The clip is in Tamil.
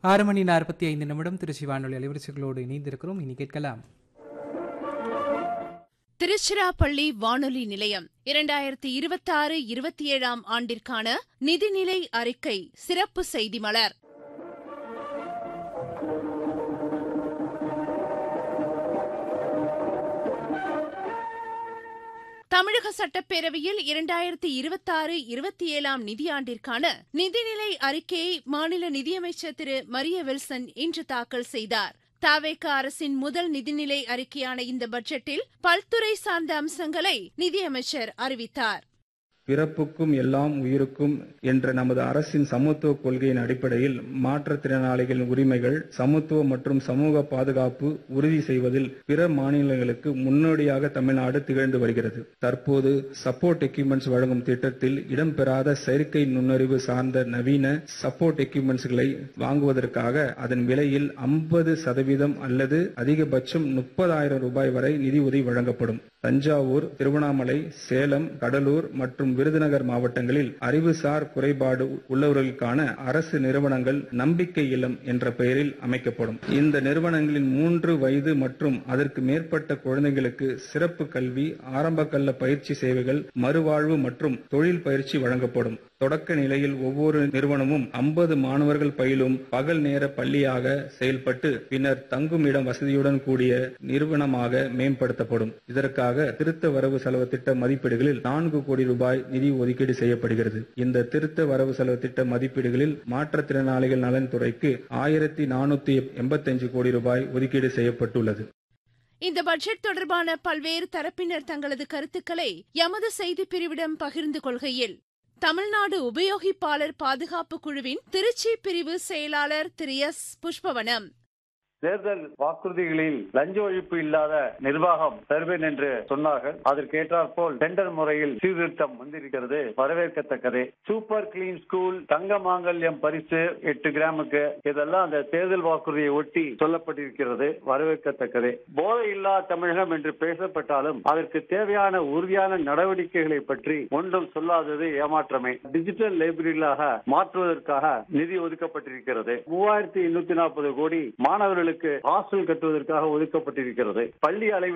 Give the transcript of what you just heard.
ஆறு மணி நாற்பத்தி ஐந்து நிமிடம் திருச்சி வானொலி அலைவரிசைகளோடு இணைந்திருக்கிறோம் இனி கேட்கலாம் திருச்சிராப்பள்ளி வானொலி நிலையம் இரண்டாயிரத்தி இருபத்தாறு இருபத்தி ஏழாம் ஆண்டிற்கான நிதிநிலை அறிக்கை சிறப்பு செய்தி மலர் தமிழக சட்டப்பேரவையில் இரண்டாயிரத்தி இருபத்தாறு இருபத்தி ஏழாம் நிதியாண்டிற்கான நிதிநிலை அறிக்கையை மாநில நிதியமைச்சர் திரு மரிய வில்சன் இன்று தாக்கல் செய்தார் தாவேக அரசின் முதல் நிதிநிலை அறிக்கையான இந்த பட்ஜெட்டில் பல்துறை சார்ந்த அம்சங்களை நிதியமைச்சர் அறிவித்தார் பிறப்புக்கும் எல்லாம் உயிருக்கும் என்ற நமது அரசின் சமத்துவ கொள்கையின் அடிப்படையில் மாற்றுத்திறனாளிகளின் உரிமைகள் சமத்துவம் மற்றும் சமூக பாதுகாப்பு உறுதி செய்வதில் பிற மாநிலங்களுக்கு முன்னோடியாக தமிழ்நாடு திகழ்ந்து வருகிறது தற்போது சப்போர்ட் எக்யூப்மெண்ட்ஸ் வழங்கும் திட்டத்தில் இடம்பெறாத செயற்கை நுண்ணறிவு சார்ந்த நவீன சப்போர்ட் எக்யூப்மெண்ட்ஸ்களை வாங்குவதற்காக அதன் விலையில் ஐம்பது சதவீதம் அல்லது அதிகபட்சம் முப்பதாயிரம் ரூபாய் வரை நிதி உதவி வழங்கப்படும் தஞ்சாவூர் திருவண்ணாமலை சேலம் கடலூர் மற்றும் விருதுநகர் மாவட்டங்களில் அறிவுசார் குறைபாடு உள்ளவர்களுக்கான அரசு நிறுவனங்கள் நம்பிக்கை இல்லம் என்ற பெயரில் அமைக்கப்படும் இந்த நிறுவனங்களின் மூன்று வயது மற்றும் அதற்கு மேற்பட்ட குழந்தைகளுக்கு சிறப்பு கல்வி ஆரம்ப கல்ல பயிற்சி சேவைகள் மறுவாழ்வு மற்றும் தொழில் பயிற்சி வழங்கப்படும் தொடக்க நிலையில் ஒவ்வொரு நிறுவனமும் ஐம்பது மாணவர்கள் பயிலும் பகல் நேர பள்ளியாக செயல்பட்டு பின்னர் தங்கும் இடம் வசதியுடன் கூடிய நிறுவனமாக மேம்படுத்தப்படும் இதற்காக திருத்த வரவு செலவு திட்ட மதிப்பீடுகளில் நான்கு கோடி ரூபாய் நிதி ஒதுக்கீடு செய்யப்படுகிறது இந்த திருத்த வரவு செலவு திட்ட மதிப்பீடுகளில் மாற்றுத்திறனாளிகள் நலன்துறைக்கு ஆயிரத்தி நானூத்தி எண்பத்தஞ்சு கோடி ரூபாய் ஒதுக்கீடு செய்யப்பட்டுள்ளது இந்த பட்ஜெட் தொடர்பான பல்வேறு தரப்பினர் தங்களது கருத்துக்களை எமது செய்திப் பிரிவிடம் பகிர்ந்து கொள்கையில் தமிழ்நாடு உபயோகிப்பாளர் பாதுகாப்பு குழுவின் திருச்சி பிரிவு செயலாளர் திரு எஸ் புஷ்பவனம் தேர்தல் வாக்குறுதிகளில் லஞ்ச ஒழிப்பு இல்லாத நிர்வாகம் தருவேன் என்று சொன்னார்கள் அதற்கு ஏற்றாற்போல் டெண்டர் முறையில் சீர்திருத்தம் வந்திருக்கிறது வரவேற்கத்தக்கது சூப்பர் கிளீன் ஸ்கூல் தங்க மாங்கல்யம் பரிசு எட்டு கிராமுக்கு இதெல்லாம் அந்த தேர்தல் வாக்குறுதியை ஒட்டி சொல்லப்பட்டிருக்கிறது வரவேற்கத்தக்கது போதை இல்லா தமிழகம் என்று பேசப்பட்டாலும் அதற்கு தேவையான உறுதியான நடவடிக்கைகளை பற்றி ஒன்றும் சொல்லாதது ஏமாற்றமே டிஜிட்டல் லைப்ரரிகளாக மாற்றுவதற்காக நிதி ஒதுக்கப்பட்டிருக்கிறது மூவாயிரத்தி எண்ணூத்தி நாற்பது கோடி மாணவர்களுக்கு ஹாஸ்டல் கட்டுவதற்காக ஒதுக்கப்பட்டிருக்கிறது பள்ளி அளவில்